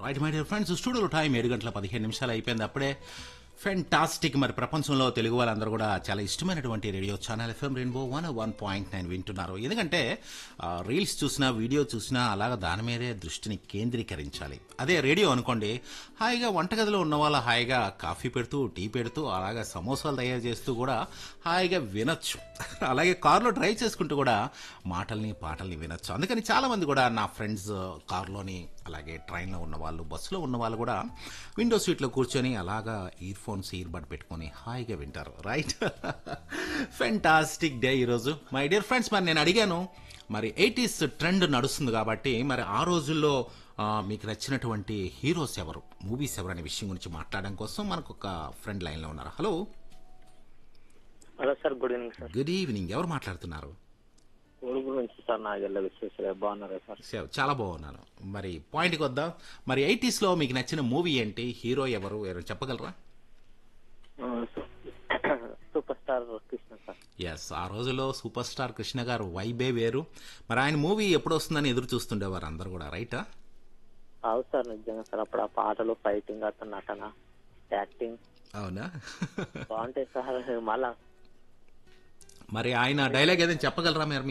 right my dear friends స్టూడియోలో time ఏడు గంటల పదిహేను నిమిషాలు అయిపోయింది అప్పుడే ఫెంటాస్టిక్ మరి ప్రపంచంలో తెలుగు వాళ్ళందరూ కూడా చాలా ఇష్టమైనటువంటి radio channel FM Rainbow one one point nine వింటున్నారు ఎందుకంటే ఆ, రీల్స్ చూసినా వీడియో చూసినా అలాగ దాని మీదే దృష్టిని కేంద్రీకరించాలి అదే రేడియో అనుకోండి హాయిగా వంటగదిలో ఉన్న వాళ్ళ హాయిగా కాఫీ పెడుతూ టీ పెడుతూ అలాగే సమోసాలు తయారు చేస్తూ కూడా హాయిగా వినొచ్చు అలాగే కారులో డ్రైవ్ చేసుకుంటూ కూడా మాటల్ని పాటల్ని వినొచ్చు అందుకని చాలా మంది కూడా నా ఫ్రెండ్స్ కారులోని అలాగే ట్రైన్లో ఉన్న వాళ్ళు బస్సులో ఉన్న వాళ్ళు కూడా విండో సీట్లో కూర్చొని అలాగా ఇయర్ ఫోన్స్ ఇయర్ బడ్ పెట్టుకొని హాయిగా వింటారు రైట్ ఫెంటాస్టిక్ డే ఈరోజు మై డియర్ ఫ్రెండ్స్ మరి నేను అడిగాను మరి ఎయిటీస్ ట్రెండ్ నడుస్తుంది కాబట్టి మరి ఆ రోజుల్లో ఆ, మీకు నచ్చినటువంటి హీరోస్ ఎవరు మూవీస్ ఎవరు అనే విషయం గురించి మాట్లాడడం కోసం మనకు ఒక ఫ్రెండ్ లైన్లో ఉన్నారు hello hello sir good evening sir good evening ఎవరు మాట్లాడుతున్నారు ఊరుగు నుంచి సార్ నాగెళ్ళ విశ్వేశ్వరయ్య బాగున్నారా సార్ శివ్, చాలా బాగున్నాను మరి పాయింట్కి వద్దాం మరి ఎయిటీస్లో మీకు నచ్చిన మూవీ ఏంటి హీరో ఎవరు ఎవరు చెప్పగలరా ఆ, su- super star Krishna sir yes ఆ రోజులో సూపర్ స్టార్ కృష్ణ గారు వైబే వేరు మరి ఆయన మూవీ ఎప్పుడు వస్తుందని ఎదురు చూస్తుండేవారు అందరు కూడా రైటా అవు సార్ నిజంగా సార్ అప్పుడు ఆ పాటలు ఫైటింగ్ అతను నటన యాక్టింగ్ అవునా బాగుంటాయి సార్ మళ్ళా మరి ఆయన డైలాగ్ ఏదైనా చెప్పగలరా మీరు